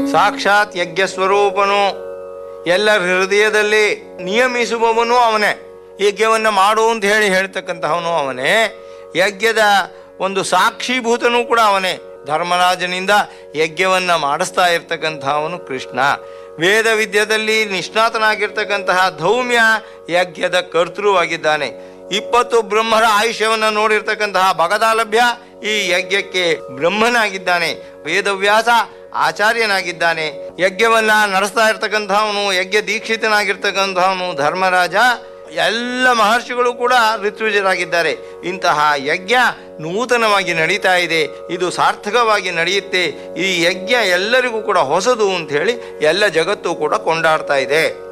ಸಾಕ್ಷಾತ್ ಯಜ್ಞ ಸ್ವರೂಪನು ಎಲ್ಲರ ಹೃದಯದಲ್ಲಿ ನಿಯಮಿಸುವವನು ಅವನೇ ಯಜ್ಞವನ್ನ ಮಾಡು ಅಂತ ಹೇಳಿ ಹೇಳ್ತಕ್ಕಂತಹವನು ಅವನೇ ಯಜ್ಞದ ಒಂದು ಸಾಕ್ಷೀಭೂತನೂ ಕೂಡ ಅವನೇ ಧರ್ಮರಾಜನಿಂದ ಯಜ್ಞವನ್ನ ಮಾಡಿಸ್ತಾ ಇರ್ತಕ್ಕಂಥವನು ಕೃಷ್ಣ ವೇದ ವಿದ್ಯದಲ್ಲಿ ನಿಷ್ಣಾತನಾಗಿರ್ತಕ್ಕಂತಹ ಧೌಮ್ಯ ಯಜ್ಞದ ಕರ್ತೃವಾಗಿದ್ದಾನೆ ಇಪ್ಪತ್ತು ಬ್ರಹ್ಮರ ಆಯುಷ್ಯವನ್ನು ನೋಡಿರ್ತಕ್ಕಂತಹ ಭಗದಾಲಭ್ಯ ಈ ಯಜ್ಞಕ್ಕೆ ಬ್ರಹ್ಮನಾಗಿದ್ದಾನೆ ವೇದವ್ಯಾಸ ಆಚಾರ್ಯನಾಗಿದ್ದಾನೆ ಯಜ್ಞವನ್ನ ನಡೆಸ್ತಾ ಇರ್ತಕ್ಕಂಥವನು ಯಜ್ಞ ದೀಕ್ಷಿತನಾಗಿರ್ತಕ್ಕಂಥವನು ಧರ್ಮರಾಜ ಎಲ್ಲ ಮಹರ್ಷಿಗಳು ಕೂಡ ಋತ್ವಿಜರಾಗಿದ್ದಾರೆ ಇಂತಹ ಯಜ್ಞ ನೂತನವಾಗಿ ನಡೀತಾ ಇದೆ ಇದು ಸಾರ್ಥಕವಾಗಿ ನಡೆಯುತ್ತೆ ಈ ಯಜ್ಞ ಎಲ್ಲರಿಗೂ ಕೂಡ ಹೊಸದು ಅಂತ ಹೇಳಿ ಎಲ್ಲ ಜಗತ್ತು ಕೂಡ ಕೊಂಡಾಡ್ತಾ ಇದೆ